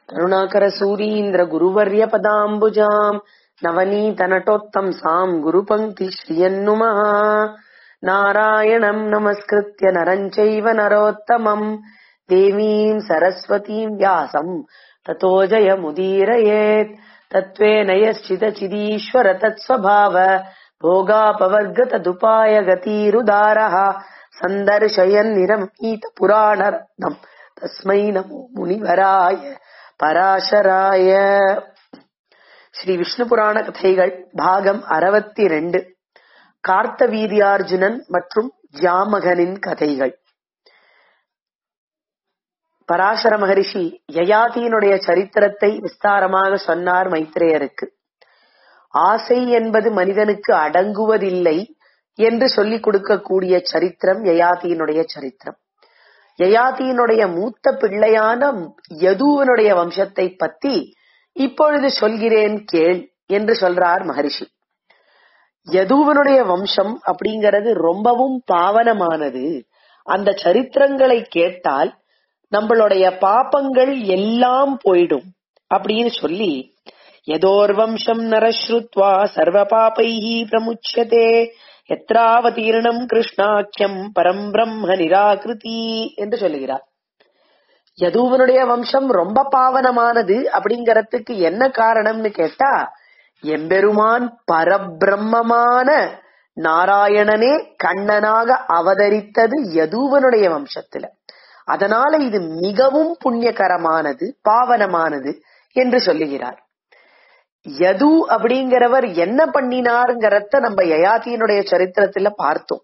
करुणाकरसूरीन्द्रगुरुवर्यपदाम्बुजाम् नवनीतनटोत्तंसाम् गुरुपङ्क्ति श्रियन्नुमः नारायणम् नमस्कृत्य नरम् चैव नरोत्तमम् देवीम् सरस्वतीम् व्यासम् ततो जयमुदीरयेत् तत्त्वेन यश्चिदचिदीश्वर तत्स्वभाव भोगापवर्गतदुपाय गतिरुदारः सन्दर्शयन्निरमीतपुराणरत्नम् तस्मै नमो முனிவராய பராசராய ஸ்ரீ விஷ்ணு புராண கதைகள் பாகம் அறுபத்தி ரெண்டு கார்த்தவீரியார்ஜுனன் மற்றும் ஜாமகனின் கதைகள் பராசர மகரிஷி யயாதியினுடைய சரித்திரத்தை விஸ்தாரமாக சொன்னார் மைத்ரேயருக்கு ஆசை என்பது மனிதனுக்கு அடங்குவதில்லை என்று சொல்லிக் கொடுக்கக்கூடிய சரித்திரம் யயாதியினுடைய சரித்திரம் யயாதியினுடைய மூத்த பிள்ளையான யதுவனுடைய வம்சத்தை பத்தி இப்பொழுது சொல்கிறேன் கேள் என்று சொல்றார் மகரிஷி யதுவனுடைய வம்சம் அப்படிங்கிறது ரொம்பவும் பாவனமானது அந்த சரித்திரங்களை கேட்டால் நம்மளுடைய பாப்பங்கள் எல்லாம் போயிடும் அப்படின்னு சொல்லி யதோர்வம்சம் நரஸ்ருத்வா சர்வ பாபைஹி பிரமுச்சியதே எத்ராவதீர்ணம் கிருஷ்ணாக்கியம் பரம் பிரம்ம நிராகிருதி என்று சொல்லுகிறார் யதுவனுடைய வம்சம் ரொம்ப பாவனமானது அப்படிங்கறதுக்கு என்ன காரணம்னு கேட்டா எம்பெருமான் பரபிரம்மமான நாராயணனே கண்ணனாக அவதரித்தது யதுவனுடைய வம்சத்துல அதனால இது மிகவும் புண்ணியகரமானது பாவனமானது என்று சொல்லுகிறார் யது அப்படிங்கிறவர் என்ன பண்ணினாருங்கிறத நம்ம யயாதியினுடைய சரித்திரத்துல பார்த்தோம்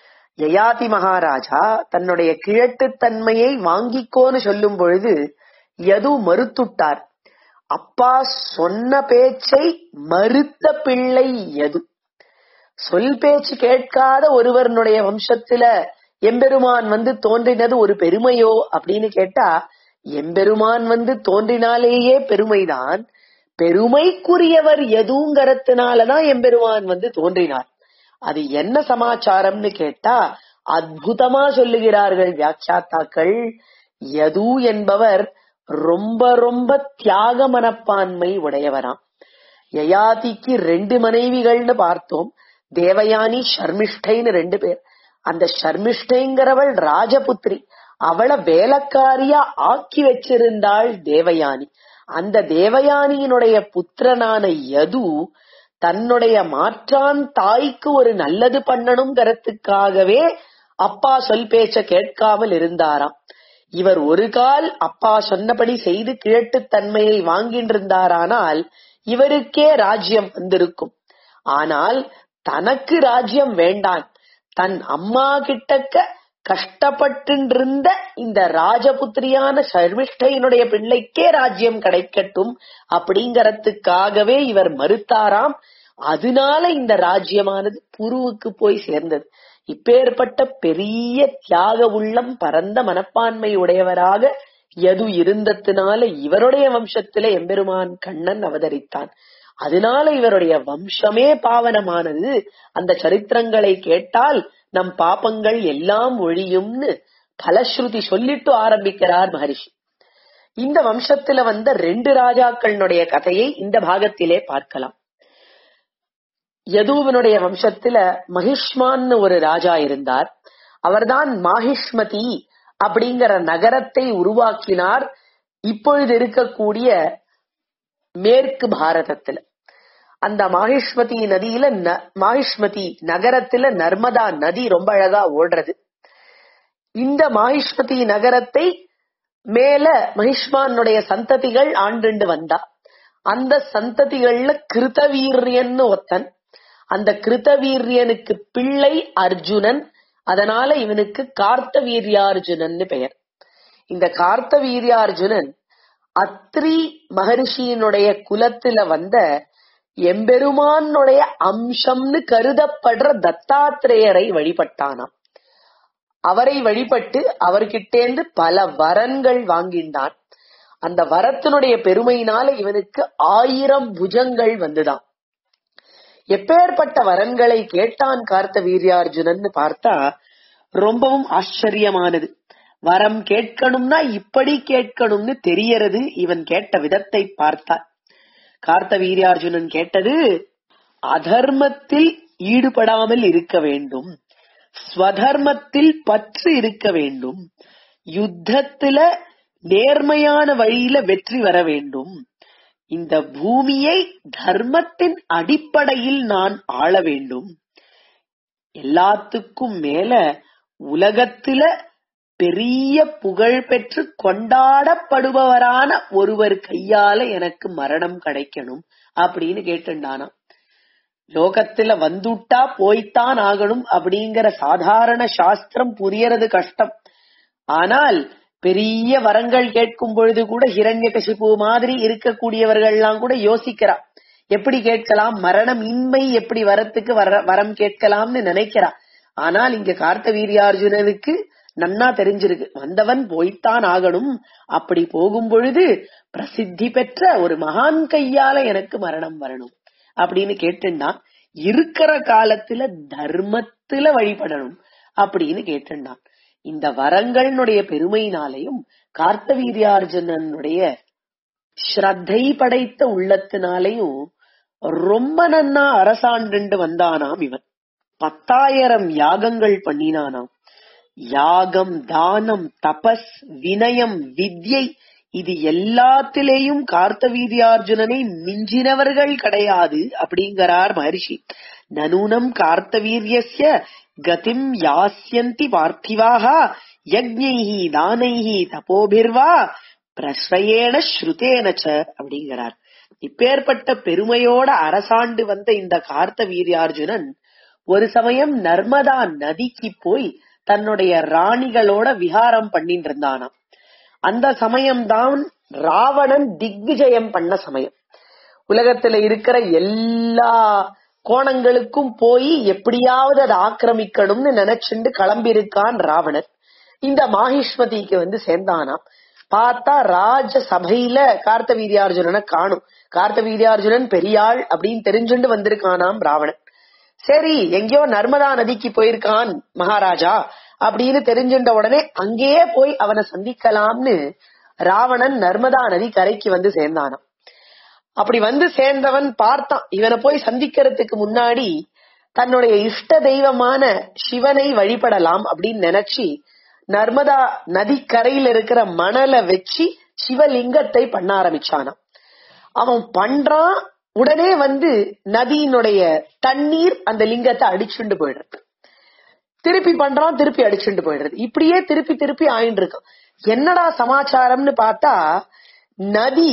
யயாதி மகாராஜா தன்னுடைய கிழட்டுத்தன்மையை வாங்கிக்கோன்னு சொல்லும் பொழுது யது மறுத்துட்டார் அப்பா சொன்ன பேச்சை மறுத்த பிள்ளை யது சொல் பேச்சு கேட்காத ஒருவருடைய வம்சத்துல எம்பெருமான் வந்து தோன்றினது ஒரு பெருமையோ அப்படின்னு கேட்டா எம்பெருமான் வந்து தோன்றினாலேயே பெருமைதான் பெருமைக்குரியவர் எதுங்கிறதுனாலதான் எம்பெருமான் வந்து தோன்றினார் அது என்ன சமாச்சாரம்னு கேட்டா அற்புதமா சொல்லுகிறார்கள் வியாக்கியாத்தாக்கள் யது என்பவர் ரொம்ப ரொம்ப தியாக மனப்பான்மை உடையவராம் யயாதிக்கு ரெண்டு மனைவிகள்னு பார்த்தோம் தேவயானி ஷர்மிஷ்டைன்னு ரெண்டு பேர் அந்த ஷர்மிஷ்டைங்கிறவள் ராஜபுத்திரி அவளை வேலைக்காரியா ஆக்கி வச்சிருந்தாள் தேவயானி அந்த தேவயானியினுடைய புத்திரனான யது தன்னுடைய மாற்றான் தாய்க்கு ஒரு நல்லது பண்ணணுங்கிறதுக்காகவே அப்பா சொல் பேச்ச கேட்காமல் இருந்தாராம் இவர் ஒரு கால் அப்பா சொன்னபடி செய்து கிழட்டு தன்மையை வாங்கின்றிருந்தாரானால் இவருக்கே ராஜ்யம் வந்திருக்கும் ஆனால் தனக்கு ராஜ்யம் வேண்டான் தன் அம்மா கிட்டக்க கஷ்டப்பட்டிருந்த இந்த ராஜபுத்திரியான சர்மிஷ்டையினுடைய பிள்ளைக்கே ராஜ்யம் கிடைக்கட்டும் அப்படிங்கறதுக்காகவே இவர் மறுத்தாராம் அதனால இந்த ராஜ்யமானது புருவுக்கு போய் சேர்ந்தது இப்பேற்பட்ட பெரிய தியாக உள்ளம் பரந்த மனப்பான்மை உடையவராக எது இருந்ததுனால இவருடைய வம்சத்தில எம்பெருமான் கண்ணன் அவதரித்தான் அதனால இவருடைய வம்சமே பாவனமானது அந்த சரித்திரங்களை கேட்டால் நம் பாப்பங்கள் எல்லாம் ஒழியும்னு பலஸ்ருதி சொல்லிட்டு ஆரம்பிக்கிறார் மகரிஷி இந்த வம்சத்துல வந்த ரெண்டு ராஜாக்களுடைய கதையை இந்த பாகத்திலே பார்க்கலாம் யதுவனுடைய வம்சத்துல மகிஷ்மான்னு ஒரு ராஜா இருந்தார் அவர்தான் மாஹிஷ்மதி அப்படிங்கிற நகரத்தை உருவாக்கினார் இப்பொழுது இருக்கக்கூடிய மேற்கு பாரதத்துல அந்த மாஹிஷ்மதி நதியில மாஹிஷ்மதி நகரத்துல நர்மதா நதி ரொம்ப அழகா ஓடுறது இந்த மாஹிஷ்மதி நகரத்தை மேல மகிஷ்மானுடைய சந்ததிகள் ஆண்டுண்டு வந்தா அந்த சந்ததிகள்ல கிருத்தவீரியன்னு ஒத்தன் அந்த கிருத்தவீரியனுக்கு பிள்ளை அர்ஜுனன் அதனால இவனுக்கு கார்த்த வீரியார்ஜுனன் பெயர் இந்த கார்த்த வீரியார்ஜுனன் அத்ரி மகரிஷியினுடைய குலத்துல வந்த எம்பெருமானுடைய அம்சம்னு கருதப்படுற தத்தாத்திரேயரை வழிபட்டானாம் அவரை வழிபட்டு அவர்கிட்டேந்து பல வரன்கள் வாங்கின்றான் அந்த வரத்தினுடைய பெருமையினால இவனுக்கு ஆயிரம் புஜங்கள் வந்துதான் எப்பேற்பட்ட வரன்களை கேட்டான் கார்த்த வீரியார்ஜுனன் பார்த்தா ரொம்பவும் ஆச்சரியமானது வரம் கேட்கணும்னா இப்படி கேட்கணும்னு தெரியறது இவன் கேட்ட விதத்தை பார்த்தார் கார்த்த வீரியார்ஜுனன் கேட்டது அதர்மத்தில் ஈடுபடாமல் இருக்க வேண்டும் ஸ்வதர்மத்தில் பற்று இருக்க வேண்டும் யுத்தத்துல நேர்மையான வழியில வெற்றி வர வேண்டும் இந்த பூமியை தர்மத்தின் அடிப்படையில் நான் ஆள வேண்டும் எல்லாத்துக்கும் மேல உலகத்துல பெரிய புகழ் பெற்று கொண்டாடப்படுபவரான ஒருவர் கையால எனக்கு மரணம் கிடைக்கணும் அப்படின்னு கேட்டுண்டானா லோகத்துல வந்துட்டா போய்த்தான் ஆகணும் அப்படிங்கிற சாதாரண சாஸ்திரம் புரியறது கஷ்டம் ஆனால் பெரிய வரங்கள் கேட்கும் பொழுது கூட ஹிரண்ய கசிப்பு மாதிரி இருக்கக்கூடியவர்கள்லாம் கூட யோசிக்கிறா எப்படி கேட்கலாம் மரணம் இன்மை எப்படி வரத்துக்கு வர வரம் கேட்கலாம்னு நினைக்கிறா ஆனால் இங்க கார்த்த வீரியார்ஜுனனுக்கு நன்னா தெரிஞ்சிருக்கு வந்தவன் போய்த்தான் ஆகணும் அப்படி போகும் பொழுது பிரசித்தி பெற்ற ஒரு மகான் கையால எனக்கு மரணம் வரணும் அப்படின்னு கேட்டுண்டா இருக்கிற காலத்துல தர்மத்துல வழிபடணும் அப்படின்னு கேட்டுண்டான் இந்த வரங்களுடைய பெருமையினாலையும் கார்த்தவீரியார்ஜுனனுடைய ஸ்ரத்தை படைத்த உள்ளத்தினாலையும் ரொம்ப நன்னா அரசாண்டு வந்தானாம் இவன் பத்தாயிரம் யாகங்கள் பண்ணினானாம் யாகம் தானம் தபஸ் வினயம் வித்யை இது எல்லாத்திலேயும் கார்த்தவீரியார்ஜுனனை மிஞ்சினவர்கள் கிடையாது அப்படிங்கிறார் மகர்ஷி நனூனம் கார்த்தவீரியஸ்ய கதிம் யாஸ்யந்தி பார்த்திவாக யஜ்ஞைஹி தானைஹி தபோபிர்வா பிரஸ்ரயேன ஸ்ருதேனச்ச அப்படிங்கிறார் இப்பேற்பட்ட பெருமையோட அரசாண்டு வந்த இந்த கார்த்த வீரியார்ஜுனன் ஒரு சமயம் நர்மதா நதிக்கு போய் தன்னுடைய ராணிகளோட விஹாரம் பண்ணிட்டு இருந்தானாம் அந்த சமயம்தான் ராவணன் திக்விஜயம் பண்ண சமயம் உலகத்துல இருக்கிற எல்லா கோணங்களுக்கும் போய் எப்படியாவது அதை ஆக்கிரமிக்கணும்னு நினைச்சுண்டு கிளம்பியிருக்கான் ராவணன் இந்த மாஹிஷ்மதிக்கு வந்து சேர்ந்தானாம் பார்த்தா ராஜ சபையில கார்த்த வீரியார்ஜுனனை காணும் கார்த்த வீரியார்ஜுனன் பெரியாள் அப்படின்னு தெரிஞ்சுண்டு வந்திருக்கானாம் ராவணன் சரி எங்கேயோ நர்மதா நதிக்கு போயிருக்கான் மகாராஜா அப்படின்னு தெரிஞ்சுட்ட உடனே அங்கேயே போய் அவனை சந்திக்கலாம்னு ராவணன் நர்மதா நதி கரைக்கு வந்து சேர்ந்தானாம் அப்படி வந்து சேர்ந்தவன் பார்த்தான் இவனை போய் சந்திக்கிறதுக்கு முன்னாடி தன்னுடைய இஷ்ட தெய்வமான சிவனை வழிபடலாம் அப்படின்னு நினைச்சு நர்மதா நதிக்கரையில் இருக்கிற மணலை வச்சு சிவலிங்கத்தை பண்ண ஆரம்பிச்சானாம் அவன் பண்றான் உடனே வந்து நதியினுடைய தண்ணீர் அந்த லிங்கத்தை அடிச்சுண்டு போயிடுறது திருப்பி பண்றான் திருப்பி அடிச்சுண்டு போயிடுறது இப்படியே திருப்பி திருப்பி ஆயிட்டு இருக்கான் என்னடா சமாச்சாரம்னு பார்த்தா நதி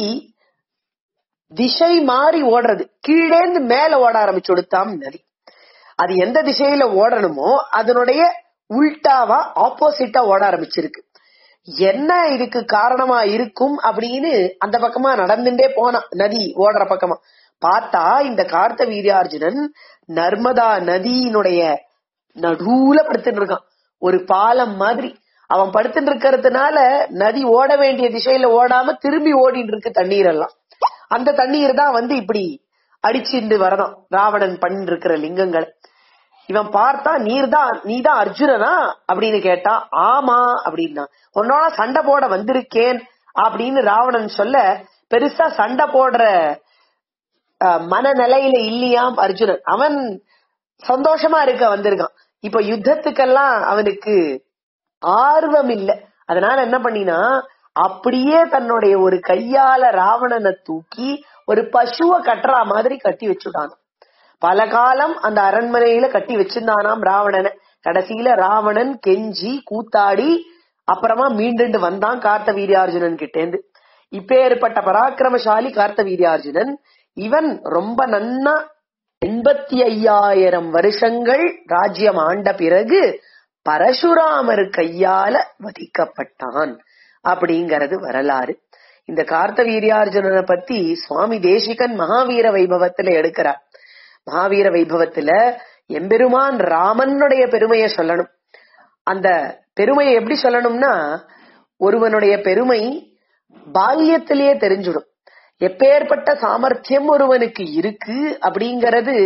திசை மாறி ஓடுறது கீழேந்து மேல ஓட ஆரம்பிச்சு கொடுத்தாம் நதி அது எந்த திசையில ஓடணுமோ அதனுடைய உல்டாவா ஆப்போசிட்டா ஓட ஆரம்பிச்சிருக்கு என்ன இதுக்கு காரணமா இருக்கும் அப்படின்னு அந்த பக்கமா நடந்துட்டே போனான் நதி ஓடுற பக்கமா பார்த்தா இந்த கார்த்த வீரியார்ஜுனன் நர்மதா நதியினுடைய நடுவுல படுத்துட்டு இருக்கான் ஒரு பாலம் மாதிரி அவன் படுத்துட்டு இருக்கிறதுனால நதி ஓட வேண்டிய திசையில ஓடாம திரும்பி ஓடிட்டு இருக்கு தண்ணீர் எல்லாம் அந்த தண்ணீர் தான் வந்து இப்படி அடிச்சுட்டு வரணும் ராவணன் பண்ணிட்டு இருக்கிற லிங்கங்களை இவன் பார்த்தா நீர் தான் நீ தான் அர்ஜுனனா அப்படின்னு கேட்டான் ஆமா அப்படின்னா உன்னோட சண்டை போட வந்திருக்கேன் அப்படின்னு ராவணன் சொல்ல பெருசா சண்டை போடுற அஹ், மனநிலையில இல்லையாம் அர்ஜுனன் அவன் சந்தோஷமா இருக்க வந்திருக்கான் இப்ப யுத்தத்துக்கெல்லாம் அவனுக்கு ஆர்வம் இல்ல அதனால என்ன பண்ணினா அப்படியே தன்னுடைய ஒரு கையால ராவணனை தூக்கி ஒரு பசுவை கட்டுறா மாதிரி கட்டி வச்சுட்டான் பல காலம் அந்த அரண்மனையில கட்டி வச்சிருந்தானாம் ராவணனை கடைசியில ராவணன் கெஞ்சி கூத்தாடி அப்புறமா மீண்டுண்டு வந்தான் கார்த்த வீரியார்ஜுனன் கிட்டேந்து இப்பேற்பட்ட பராக்கிரமசாலி கார்த்த வீரியார்ஜுனன் இவன் ரொம்ப நன்னா எண்பத்தி ஐயாயிரம் வருஷங்கள் ராஜ்யம் ஆண்ட பிறகு பரசுராமர் கையால வதிக்கப்பட்டான் அப்படிங்கறது வரலாறு இந்த கார்த்த வீரியார்ஜுனனை பத்தி சுவாமி தேசிகன் மகாவீர வைபவத்துல எடுக்கிறார் மகாவீர வைபவத்துல எம்பெருமான் ராமனுடைய பெருமையை சொல்லணும் அந்த பெருமையை எப்படி சொல்லணும்னா ஒருவனுடைய பெருமை பால்யத்திலேயே தெரிஞ்சிடும் எப்பேற்பட்ட சாமர்த்தியம் ஒருவனுக்கு இருக்கு அப்படிங்கறது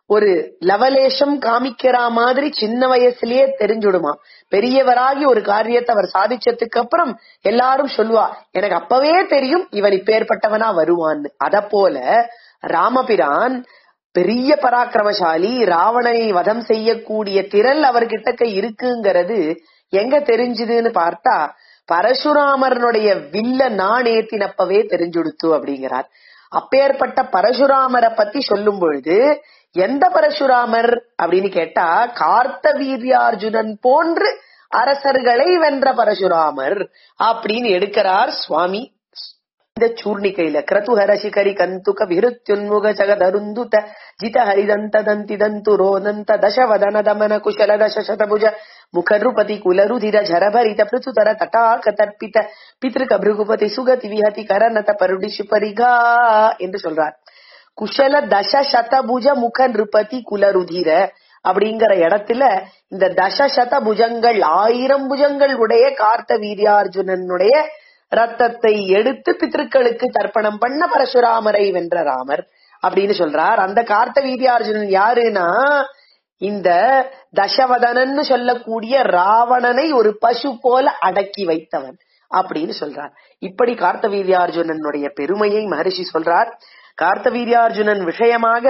ஒரு லவலேஷம் காமிக்கிற மாதிரி சின்ன வயசுலயே தெரிஞ்சுடுமா பெரியவராகி ஒரு காரியத்தை அவர் சாதிச்சதுக்கு அப்புறம் எல்லாரும் சொல்லுவா எனக்கு அப்பவே தெரியும் இவன் இப்பேற்பட்டவனா வருவான்னு அத போல ராமபிரான் பெரிய பராக்கிரமசாலி ராவணனை வதம் செய்யக்கூடிய திரள் அவர்கிட்ட இருக்குங்கிறது எங்க தெரிஞ்சுதுன்னு பார்த்தா பரசுராமரனுடைய வில்ல நாணேத்தினப்பவே தெரிஞ்சுடுத்து அப்படிங்கிறார் அப்பேற்பட்ட பரசுராமரை பத்தி சொல்லும் பொழுது எந்த பரசுராமர் அப்படின்னு கேட்டா கார்த்த வீரியார்ஜுனன் போன்று அரசர்களை வென்ற பரசுராமர் அப்படின்னு எடுக்கிறார் சுவாமி இந்த சூர்ணிகையில கிரதுஹர சிகரி கந்துக விருத்யுன்முக ஜகதருந்துத ஜித ஹரிதந்த தந்தி தந்து ரோதந்த தசவதன தமன குಶಲ ದಶ ಶತಭುಜ ಮುಖರುಪತಿ ಕುಲರುಧಿರ ಝರಭರಿತ ಪೃಥುತರ ತಟಾಕ ತರ್ಪಿತ பித்ருக பிருகுபதி சுகதி விஹதி கரநத பருடிஷு பரிகா என்று சொல்றார் குஷல தச சதபுஜ முக நிருபதி குலருதிர அப்படிங்கிற இடத்துல இந்த தச சத புஜங்கள் ஆயிரம் புஜங்கள் உடைய கார்த்த வீரியார்ஜுனனுடைய ரத்தத்தை எடுத்து பித்திருக்களுக்கு தர்ப்பணம் பண்ண பரசுராமரை வென்ற ராமர் அப்படின்னு சொல்றார் அந்த கார்த்த வீரியார்ஜுனன் யாருன்னா இந்த தசவதனன்னு சொல்லக்கூடிய ராவணனை ஒரு பசு போல அடக்கி வைத்தவன் அப்படின்னு சொல்றார் இப்படி கார்த்த வீரியார்ஜுனனுடைய பெருமையை மகரிஷி சொல்றார் கார்த்த வீரியார்ஜுனன் விஷயமாக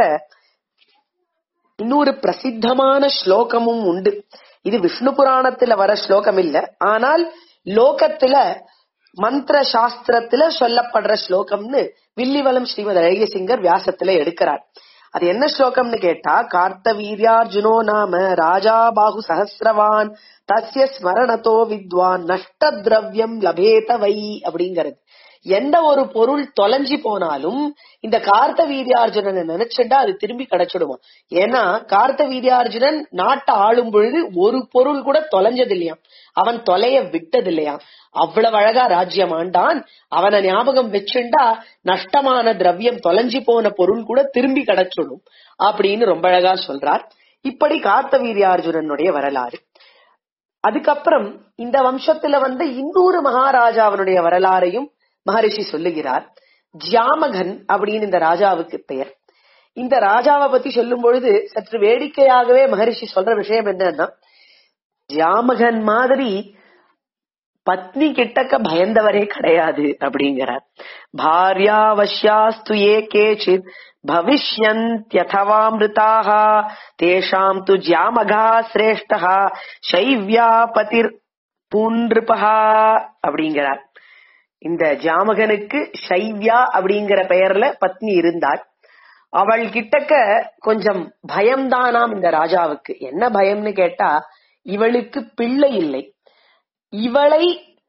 இன்னொரு பிரசித்தமான ஸ்லோகமும் உண்டு இது விஷ்ணு புராணத்துல வர ஸ்லோகம் இல்ல ஆனால் லோகத்துல மந்திர சாஸ்திரத்துல சொல்லப்படுற ஸ்லோகம்னு வில்லிவலம் ஸ்ரீமத் அழகியசிங்கர் வியாசத்துல எடுக்கிறார் அது என்ன ஸ்லோகம்னு கேட்டா கார்த்த வீரியார்ஜுனோ நாம ராஜா பாகு சஹசிரவான் தஸ்ய ஸ்மரணத்தோ வித்வான் நஷ்ட திரவியம் லபேத வை அப்படிங்கிறது எந்த ஒரு பொருள் தொலைஞ்சு போனாலும் இந்த கார்த்த வீரியார்ஜுனனை நினைச்சுட்டா அது திரும்பி கிடைச்சிடுமா ஏன்னா கார்த்த வீரியார்ஜுனன் நாட்டை ஆளும் பொழுது ஒரு பொருள் கூட தொலைஞ்சது இல்லையாம் அவன் தொலைய விட்டது இல்லையாம் அவ்வளவு அழகா ராஜ்யம் ஆண்டான் அவனை ஞாபகம் வச்சுண்டா நஷ்டமான திரவியம் தொலைஞ்சு போன பொருள் கூட திரும்பி கிடைச்சிடும் அப்படின்னு ரொம்ப அழகா சொல்றார் இப்படி கார்த்த வீரியார்ஜுனனுடைய வரலாறு அதுக்கப்புறம் இந்த வம்சத்துல வந்து இன்னொரு மகாராஜாவனுடைய வரலாறையும் மகரிஷி சொல்லுகிறார் ஜாமகன் அப்படின்னு இந்த ராஜாவுக்கு பெயர் இந்த ராஜாவை பத்தி சொல்லும் பொழுது சற்று வேடிக்கையாகவே மகரிஷி சொல்ற விஷயம் என்னன்னா ஜாமகன் மாதிரி பத்னி கிட்டக்க பயந்தவரே கிடையாது அப்படிங்கிறார் பாரியாவசியாஸ்து ஏ கேச்சித் பவிஷ்யந்தியதவாமிருதாக தேஷாம் து ஜாமகா சிரேஷ்டா சைவ்யா பதிர் பூன்றிருப்பா அப்படிங்கிறார் இந்த ஜாமகனுக்கு சைவ்யா அப்படிங்கிற பெயர்ல பத்னி இருந்தார் அவள் கிட்டக்க கொஞ்சம் பயம்தானாம் இந்த ராஜாவுக்கு என்ன பயம்னு கேட்டா இவளுக்கு பிள்ளை இல்லை இவளை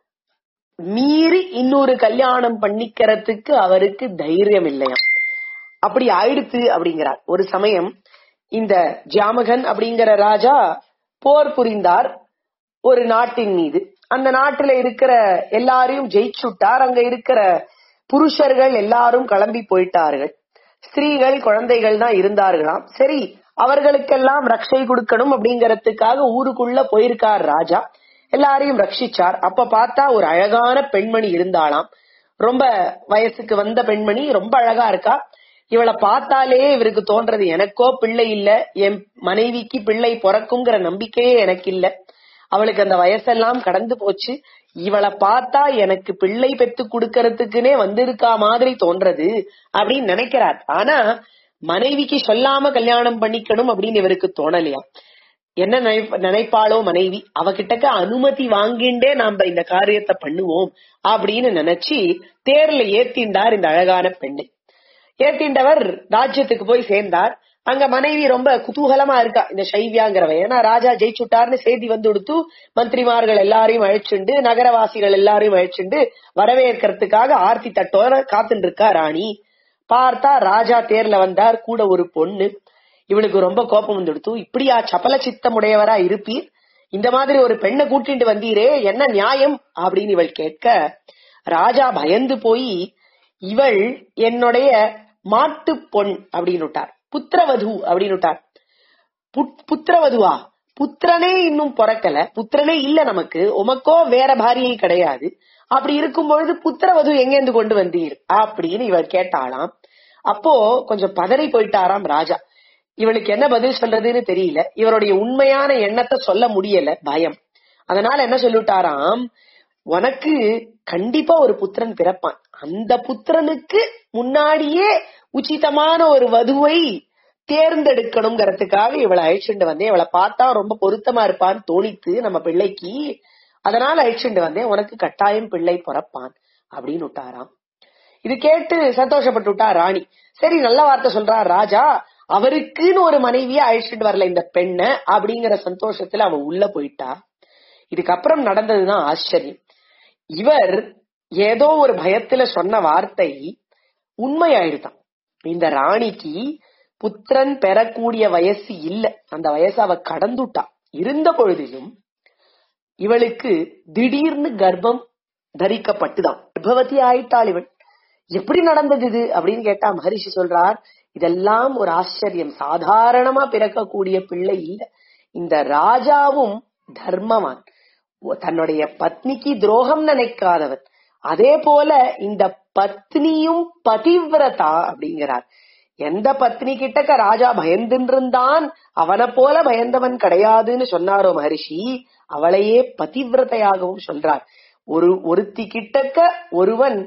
மீறி இன்னொரு கல்யாணம் பண்ணிக்கிறதுக்கு அவருக்கு தைரியம் இல்லையாம் அப்படி ஆயிடுத்து அப்படிங்கிறார் ஒரு சமயம் இந்த ஜாமகன் அப்படிங்கிற ராஜா போர் புரிந்தார் ஒரு நாட்டின் மீது அந்த நாட்டுல இருக்கிற எல்லாரையும் ஜெயிச்சுட்டார் அங்க இருக்கிற புருஷர்கள் எல்லாரும் கிளம்பி போயிட்டார்கள் ஸ்திரீகள் குழந்தைகள் தான் இருந்தார்களாம் சரி அவர்களுக்கெல்லாம் ரக்ஷை கொடுக்கணும் அப்படிங்கறதுக்காக ஊருக்குள்ள போயிருக்கார் ராஜா எல்லாரையும் ரட்சிச்சார் அப்ப பார்த்தா ஒரு அழகான பெண்மணி இருந்தாளாம் ரொம்ப வயசுக்கு வந்த பெண்மணி ரொம்ப அழகா இருக்கா இவளை பார்த்தாலே இவருக்கு தோன்றது எனக்கோ பிள்ளை இல்ல என் மனைவிக்கு பிள்ளை பிறக்குங்கிற நம்பிக்கையே எனக்கு இல்ல அவளுக்கு அந்த வயசெல்லாம் கடந்து போச்சு இவளை பார்த்தா எனக்கு பிள்ளை பெத்து கொடுக்கறதுக்குன்னே வந்திருக்கா மாதிரி தோன்றது அப்படின்னு நினைக்கிறார் ஆனா மனைவிக்கு சொல்லாம கல்யாணம் பண்ணிக்கணும் அப்படின்னு இவருக்கு தோணலையா என்ன நினைப்ப- நினைப்பாளோ மனைவி அவகிட்டக்க அனுமதி வாங்கிண்டே நாம இந்த காரியத்தை பண்ணுவோம் அப்படின்னு நினைச்சு தேர்ல ஏத்திண்டார் இந்த அழகான பெண்ணை ஏத்திண்டவர் ராஜ்யத்துக்கு போய் சேர்ந்தார் அங்க மனைவி ரொம்ப குதூகலமா இருக்கா இந்த சைவியாங்கிறவ ஏன்னா ராஜா ஜெயிச்சுட்டார்னு செய்தி வந்து கொடுத்து மந்திரிமார்கள் எல்லாரையும் அழைச்சுண்டு நகரவாசிகள் எல்லாரையும் அழைச்சுண்டு வரவேற்கிறதுக்காக ஆர்த்தி தட்டோர காத்துட்டு இருக்கா ராணி பார்த்தா ராஜா தேர்ல வந்தார் கூட ஒரு பொண்ணு இவளுக்கு ரொம்ப கோபம் வந்துடுத்து இப்படியா சபல சித்தமுடையவரா இருப்பீர் இந்த மாதிரி ஒரு பெண்ணை கூட்டிட்டு வந்தீரே என்ன நியாயம் அப்படின்னு இவள் கேட்க ராஜா பயந்து போய் இவள் என்னுடைய மாட்டு பொன் அப்படின்னு விட்டார் புத்திரவது அப்படின்னு விட்டார் புத்- புத்திரவதுவா புத்திரனே இன்னும் பிறக்கல புத்திரனே இல்ல நமக்கு உமக்கோ வேற பாரியை கிடையாது அப்படி இருக்கும் பொழுது புத்திரவது எங்கேந்து கொண்டு வந்தீர் அப்படின்னு இவர் கேட்டாளாம் அப்போ கொஞ்சம் பதறி போயிட்டாராம் ராஜா இவளுக்கு என்ன பதில் சொல்றதுன்னு தெரியல இவருடைய உண்மையான எண்ணத்தை சொல்ல முடியல பயம் அதனால என்ன சொல்லிட்டாராம் உனக்கு கண்டிப்பா ஒரு புத்திரன் பிறப்பான் அந்த புத்திரனுக்கு முன்னாடியே உச்சிதமான ஒரு வதுவை தேர்ந்தெடுக்கணுங்கிறதுக்காக இவளை அழிச்சுட்டு வந்தேன் இவளை பார்த்தா ரொம்ப பொருத்தமா இருப்பான்னு தோணித்து நம்ம பிள்ளைக்கு அதனால அழிச்சுட்டு வந்தேன் உனக்கு கட்டாயம் பிள்ளை பிறப்பான் அப்படின்னு விட்டாராம் இது கேட்டு சந்தோஷப்பட்டு விட்டா ராணி சரி நல்ல வார்த்தை சொல்றா ராஜா அவருக்குன்னு ஒரு மனைவிய அழிச்சிட்டு வரல இந்த பெண்ண அப்படிங்கிற சந்தோஷத்துல அவ உள்ள போயிட்டா இதுக்கப்புறம் நடந்ததுதான் ஆச்சரியம் இவர் ஏதோ ஒரு பயத்துல சொன்ன வார்த்தை உண்மையாயிடுதான் இந்த ராணிக்கு புத்திரன் பெறக்கூடிய வயசு இல்ல அந்த வயசு அவ கடந்துட்டா இருந்த பொழுதிலும் இவளுக்கு திடீர்னு கர்ப்பம் தரிக்கப்பட்டுதான் கர்ப்பவதி ஆயிட்டாள் இவள் எப்படி நடந்தது இது அப்படின்னு கேட்டா மகரிஷி சொல்றார் இதெல்லாம் ஒரு ஆச்சரியம் சாதாரணமா பிறக்கக்கூடிய பிள்ளை இல்ல இந்த ராஜாவும் தர்மவான் தன்னுடைய பத்னிக்கு துரோகம் நினைக்காதவன் அதே போல இந்த பத்னியும் பதிவிரதா அப்படிங்கிறார் எந்த பத்னி கிட்டக்க ராஜா பயந்துன்னு இருந்தான் அவனை போல பயந்தவன் கிடையாதுன்னு சொன்னாரோ மகரிஷி அவளையே பதிவிரதையாகவும் சொல்றார் ஒரு ஒருத்தி கிட்டக்க ஒருவன்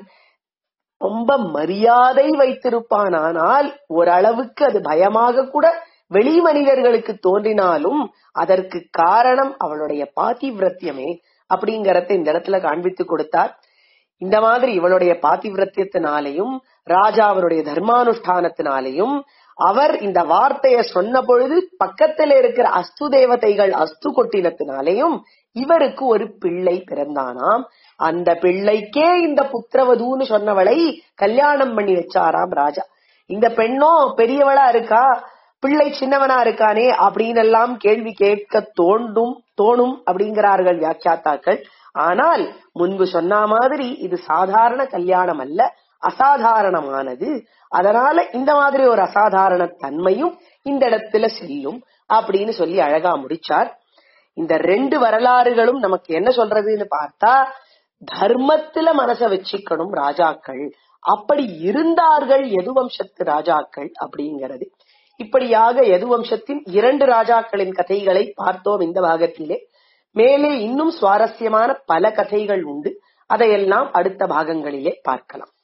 ரொம்ப மரியாதை வைத்திருப்பான் ஆனால் ஓரளவுக்கு அது பயமாக கூட வெளி மனிதர்களுக்கு தோன்றினாலும் அதற்கு காரணம் அவளுடைய பாதிவிரத்தியமே அப்படிங்கறத இந்த இடத்துல காண்பித்து கொடுத்தார் இந்த மாதிரி இவளுடைய பாதிவிரத்தியத்தினாலையும் ராஜா அவருடைய தர்மானுஷ்டானத்தினாலையும் அவர் இந்த வார்த்தைய சொன்ன பொழுது பக்கத்துல இருக்கிற அஸ்து தேவதைகள் அஸ்து கொட்டினத்தினாலையும் இவருக்கு ஒரு பிள்ளை பிறந்தானாம் அந்த பிள்ளைக்கே இந்த புத்திரவதூன்னு சொன்னவளை கல்யாணம் பண்ணி வச்சாராம் ராஜா இந்த பெண்ணும் பெரியவளா இருக்கா பிள்ளை சின்னவனா இருக்கானே அப்படின்னு எல்லாம் கேள்வி கேட்க தோண்டும் தோணும் அப்படிங்கிறார்கள் வியாக்கியாத்தாக்கள் ஆனால் முன்பு சொன்ன மாதிரி இது சாதாரண கல்யாணம் அல்ல அசாதாரணமானது அதனால இந்த மாதிரி ஒரு அசாதாரண தன்மையும் இந்த இடத்துல செல்லும் அப்படின்னு சொல்லி அழகா முடிச்சார் இந்த ரெண்டு வரலாறுகளும் நமக்கு என்ன சொல்றதுன்னு பார்த்தா தர்மத்துல மனச வச்சுக்கணும் ராஜாக்கள் அப்படி இருந்தார்கள் எதுவம்சத்து ராஜாக்கள் அப்படிங்கிறது இப்படியாக எதுவம்சத்தின் இரண்டு ராஜாக்களின் கதைகளை பார்த்தோம் இந்த பாகத்திலே மேலே இன்னும் சுவாரஸ்யமான பல கதைகள் உண்டு அதையெல்லாம் அடுத்த பாகங்களிலே பார்க்கலாம்